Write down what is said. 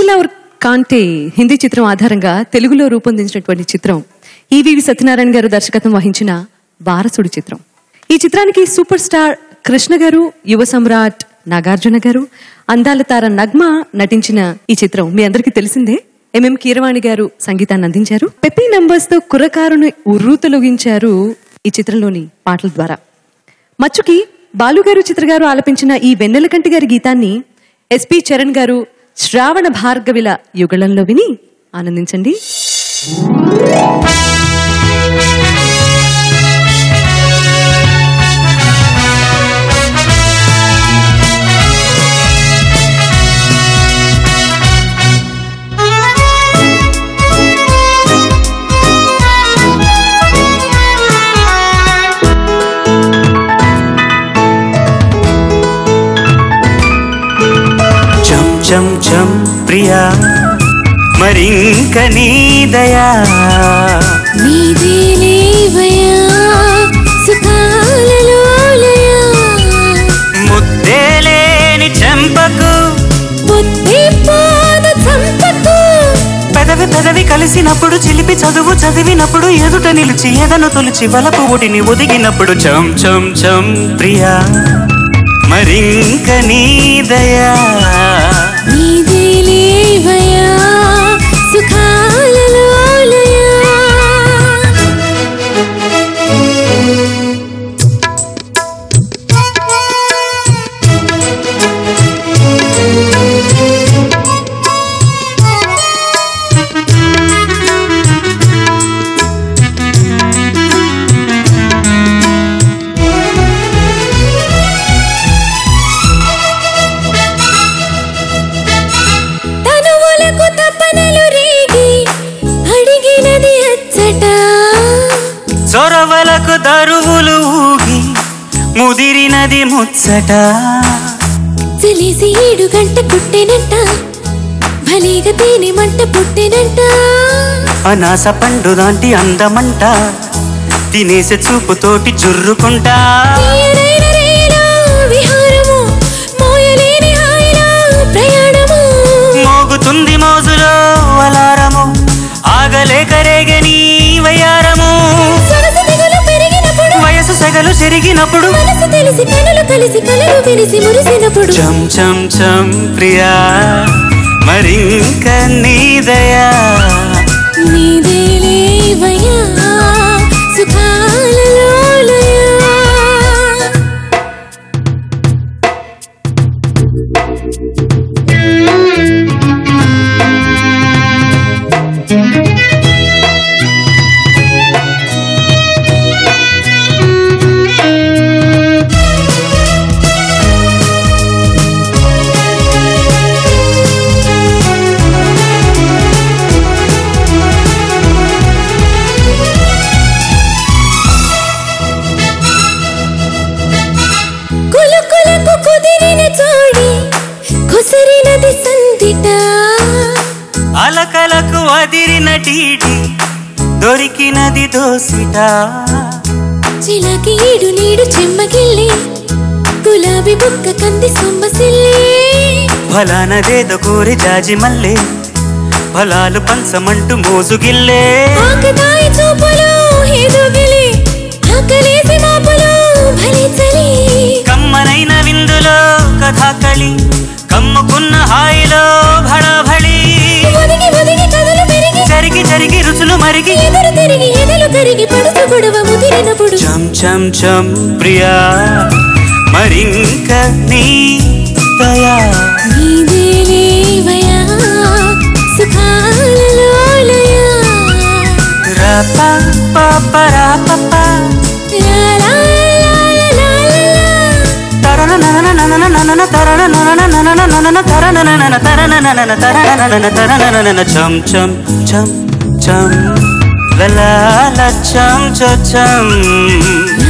కోయిలా ఔర్ కాంటే హిందీ చిత్రం ఆధారంగా తెలుగులో రూపొందించినటువంటి చిత్రం ఈవీవి సత్యనారాయణ గారు దర్శకత్వం వహించిన వారసుడి చిత్రం ఈ చిత్రానికి సూపర్ స్టార్ కృష్ణ గారు యువ సమ్రాట్ నాగార్జున గారు అందాల తార నగ్మ నటించిన ఈ చిత్రం మీ అందరికీ తెలిసిందే ఎంఎం కీరవాణి గారు సంగీతాన్ని అందించారు పెప్పీ నంబర్స్ తో కుర్రకారుని ఉర్రూతలొగించారు ఈ చిత్రంలోని పాటల ద్వారా మచ్చుకి బాలుగారు చిత్రగారు ఆలపించిన ఈ వెన్నెలకంటి గారి గీతాన్ని ఎస్పి చరణ్ గారు శ్రావణ భార్గవిల యుగళంలో విని ఆనందించండి చం చం చం ప్రియా మరింక నీదయా నీదే లేవయా సుఖాలలోలయా ముద్దే లేని చెంపకు పొత్తి పాద చంపకు పెదవి పెదవి కలిసినప్పుడు చిలిపి చదువు చదివినప్పుడు ఎదుట నిలిచి ఎదను తొలిచి వలపు ఒడిని ఒదిగినప్పుడు చం చం చం ప్రియా మరింక నీదయా నీదే లేవయా సుఖాలలోలయా తనువులకు తపనలు రేగి అడిగినది అచ్చట చొరవలకు దరువులు ఊగి ముదిరినది ముచ్చట తెలిసి ఏడు గంట పుట్టినట్ట భలేగా తేనె మంట పుట్టినట్ట అనాస పండు లాంటి అందమంట తినేసే చూపుతోటి జుర్రుకుంటా తీయనైన రేలో విహారము మోయలేని హాయిలో ప్రయాణము మోగుతుంది మోజులో అలారము ఆగలేక రేగని వయారము సొగసు దిగులు పెరిగినప్పుడు వయసు సెగలు చెరిగినప్పుడు మనసు తెలిసి కనులు కలిసి కలలు విరిసి మురిసినప్పుడు చం చం చం ప్రియా మరింక నీదయా నీదే లేవయ్యా సుఖాలలోలయా కులుకులకు కుదిరిన చోడి కుసిరినది సందిట అలకలకు అదిరిన టీటి దొరికినది దోసిట చిలకి ఈడు నీడు చెమ్మగిల్లి గులాబీ బుక్క కంది సొమ్మసిల్లి ఫలానదేదో కోరి జాజి మల్లె ఫలాలు పంచమంటూ మోజుగిల్లే ఆకతాయి చూపులు ఎదుగిలి ఆకలేసి మాపులు భలే చలి కమ్మనైన విందులో కథాకళి కమ్ముకున్న హాయిలో భళభళి ఒదిగి ఒదిగి కథలు పెరిగి జరిగి జరిగి రుచులు మరిగి ఎదురు తిరిగి ఎదలు కరిగి పడుచు గొడవ ముదిరినప్పుడు చం చం చం ప్రియా మరింక నీ దయా నీదే లేవయా సుఖాలలోలయా రప పప రపప లా లా లా లా లా లా. తరన ననన ననన ననన తరన ననన ననన ననన తరన ననన తరన ననన తరన ననన తరన ననన చం చం చం చం లలా ల చం చ చం